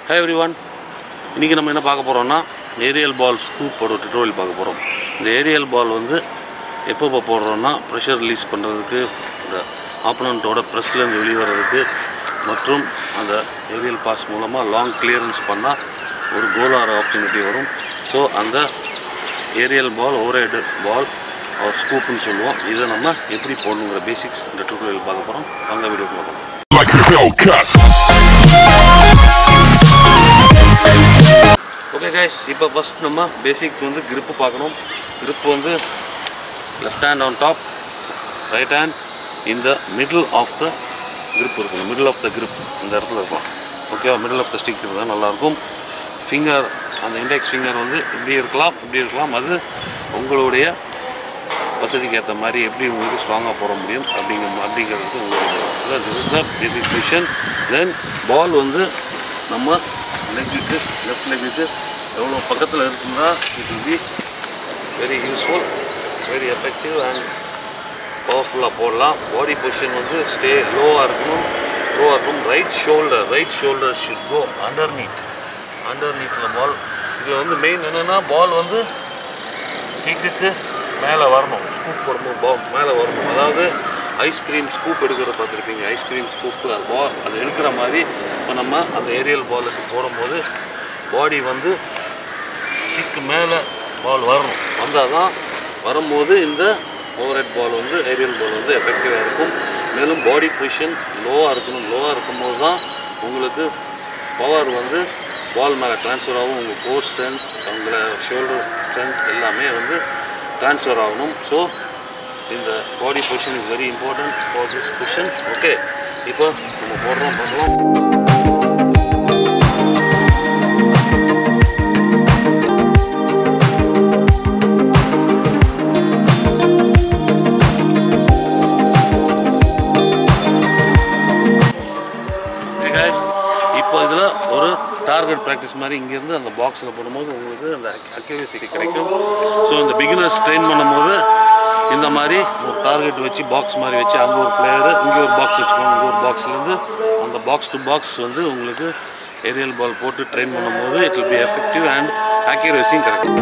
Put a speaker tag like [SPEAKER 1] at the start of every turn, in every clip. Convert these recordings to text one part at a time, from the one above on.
[SPEAKER 1] ஹே every one இன்றைக்கி நம்ம என்ன பார்க்க போகிறோம்னா ஏரியல் பால் ஸ்கூப்போட டுட்டோரியல் பார்க்க போகிறோம் இந்த ஏரியல் பால் வந்து எப்போ போடுறோம்னா ப்ரெஷர் ரிலீஸ் பண்ணுறதுக்கு இந்த ஆப்பனண்ட்டோட ப்ரெஸ்லேருந்து வெளியே வர்றதுக்கு மற்றும் அந்த ஏரியல் பாஸ் மூலமாக லாங் கிளியரன்ஸ் பண்ணால் ஒரு கோல் ஆர் ஆப்பர்ச்சுனிட்டி வரும் ஸோ அந்த aerial ball overhead ball ஒரு ஸ்கூப்னு சொல்லுவோம் இதை நம்ம எப்படி போடணுங்கிற பேசிக்ஸ் இந்த டுட்டோரியல் பார்க்க போகிறோம் வாங்க வீடியோக்குள்ள போகலாம்
[SPEAKER 2] like a Hellcat.
[SPEAKER 1] Okay guys இப்போ ஃபஸ்ட் நம்ம பேசிக் வந்து grip பார்க்கணும் grip வந்து left hand on top right hand இந்த மிடில் ஆஃப் த grip இருக்கணும் மிடில் ஆஃப் த grip இந்த இடத்துல இருக்கும் ஓகேவா மிடில் ஆஃப் த ஸ்டிக் இருந்தால் நல்லாயிருக்கும் ஃபிங்கர் அந்த இண்டெக்ஸ் ஃபிங்கர் வந்து இப்படி இருக்கலாம் இப்படி இருக்கலாம் அது உங்களுடைய வசதிக்கு ஏற்ற மாதிரி எப்படி உங்களுக்கு ஸ்ட்ராங்காக போட முடியும் அப்படிங்கிற அப்படிங்கிறது உங்களுடைய this is the basic position then ball வந்து நம்ம லெக்குக்கு லெஃப்ட் லெக்குக்கு எவ்வளோ பக்கத்தில் இருக்குன்னா it will be very useful very effective and பவர்ஃபுல்லாக போடலாம் பாடி பொசிஷன் வந்து ஸ்டே லோவாக இருக்கணும் லோவாக இருக்கும் right shoulder right shoulder should go underneath அண்டர் நீட்டில் பால் இதில் வந்து மெயின் என்னென்னா பால் வந்து ஸ்டிக்குக்கு மேலே வரணும் ஸ்கூப் போடும்போது பா மேலே வரணும் அதாவது ஐஸ்கிரீம் ஸ்கூப் எடுக்கிறத பார்த்துருப்பீங்க ஐஸ்கிரீம் ஸ்கூப்பு அது பால் அது எடுக்கிற மாதிரி இப்போ நம்ம அந்த ஏரியல் பாலுக்கு போடும்போது பாடி வந்து ஸ்டிக்கு மேலே பால் வரணும் வந்தால் தான் வரும்போது இந்த ஓவர் ஹெட் பால் வந்து ஏரியல் பால் வந்து எஃபெக்டிவாக இருக்கும் மேலும் பாடி பொசிஷன் லோவாக இருக்கணும் லோவாக இருக்கும்போது தான் உங்களுக்கு பவர் வந்து பால் மேலே ட்ரான்ஸ்ஃபர் ஆகும் உங்கள் கோர் ஸ்ட்ரென்த் உங்களை ஷோல்டர் ஸ்ட்ரென்த் எல்லாமே வந்து ட்ரான்ஸ்ஃபர் ஆகணும் ஸோ இந்த body position is very important for this position okay இப்போ நம்ம போடுறோம் பார்க்கலாம் Okay guys, இப்போ இதில் ஒரு டார்கெட் ப்ராக்டிஸ் மாதிரி இங்கேருந்து அந்த பாக்ஸில் போடும்போது உங்களுக்கு அந்த அக்யூரசி கிடைக்கும் ஸோ இந்த பிகினர்ஸ் ட்ரெயின் பண்ணும்போது இந்த மாதிரி ஒரு டார்கெட் வச்சு பாக்ஸ் மாதிரி வச்சு அங்கே ஒரு பிளேயரு இங்கே ஒரு பாக்ஸ் வச்சுக்கோங்க இங்கே ஒரு பாக்ஸ்லேருந்து அந்த பாக்ஸ் டு பாக்ஸ் வந்து உங்களுக்கு ஏரியல் பால் போட்டு ட்ரெயின் பண்ணும்போது it will be effective and அக்யூரஸியும் கிடைக்கும்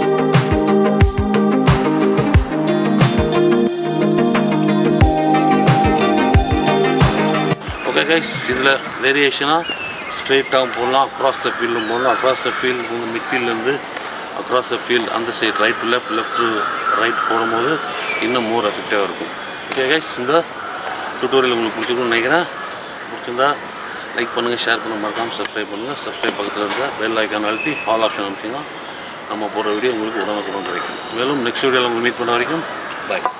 [SPEAKER 1] ஓகே கைஸ் இதில் வேரியேஷனாக ஸ்ட்ரெயிட்டாகவும் போடலாம் அக்ராஸ் த ஃபீல்டும் போடலாம் அக்ராஸ் த ஃபீல்டு வந்து மிட்ஃபீல்ட்லேருந்து அக்ராஸ் த ஃபீல்ட் அந்த side right to left left to right போடும்போது இன்னும் மோர் எஃபெக்டிவாக இருக்கும் ஓகே கைஸ் இந்த டுட்டோரியல் உங்களுக்கு பிடிச்சிருக்கும்னு நினைக்கிறேன் பிடிச்சிருந்தா லைக் பண்ணுங்கள் ஷேர் பண்ண மறக்காமல் சப்ஸ்கிரைப் பண்ணுங்கள் சப்ஸ்கிரைப் பக்கத்தில் இருக்க பெல் ஐக்கான் அழுத்தி ஆல் ஆப்ஷன் அனுப்பிச்சிங்கன்னா நம்ம போடுற வீடியோ உங்களுக்கு உடனுக்குடன் கிடைக்கும் மேலும் நெக்ஸ்ட் வீடியோவில் உங்களுக்கு மீட் பண்ண வரைக்கும் பாய்